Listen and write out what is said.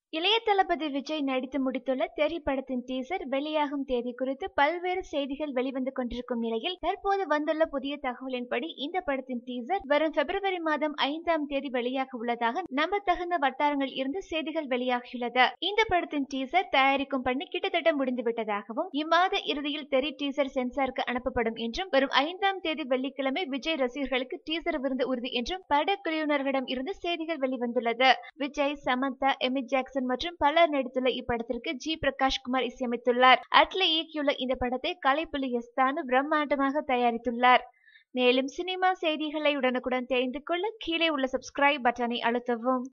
இளைய தளபதி விஜய் நடித்து முடித்துள்ள தெரி படத்தின் டீசர் வெளியாகும் தேதி குறித்து பல்வேறு செய்திகள் வெளிவந்து கொண்டிருக்கும் நிலையில் தற்போது வந்துள்ள புதிய தகவலின்படி இந்த படத்தின் டீசர் வரும் பிப்ரவரி மாதம் ஐந்தாம் தேதி வெளியாக உள்ளதாக நம்பத்தகுந்த வட்டாரங்கள் இருந்து செய்திகள் வெளியாகியுள்ளது இந்த படத்தின் டீசர் தயாரிக்கும் பணி கிட்டத்தட்ட முடிந்துவிட்டதாகவும் இம்மாத இறுதியில் தெரி டீசர் சென்சாருக்கு அனுப்பப்படும் என்றும் வரும் ஐந்தாம் தேதி வெள்ளிக்கிழமை விஜய் ரசிகர்களுக்கு டீசர் விருந்து உறுதி என்றும் படக்குழுவினர்களிடம் இருந்து செய்திகள் வெளிவந்துள்ளது விஜய் சமந்தா எமி ஜாக்சன் மற்றும் பலர் நடித்துள்ள இப்படத்திற்கு ஜி பிரகாஷ் குமார் இசையமைத்துள்ளார் அட்லி இயக்கியுள்ள இந்த படத்தை கலைப்புலி எஸ் தானு பிரம்மாண்டமாக தயாரித்துள்ளார் மேலும் சினிமா செய்திகளை உடனுக்குடன் தெரிந்து கொள்ள கீழே உள்ள சப்ஸ்கிரைப் பட்டனை அழுத்தவும்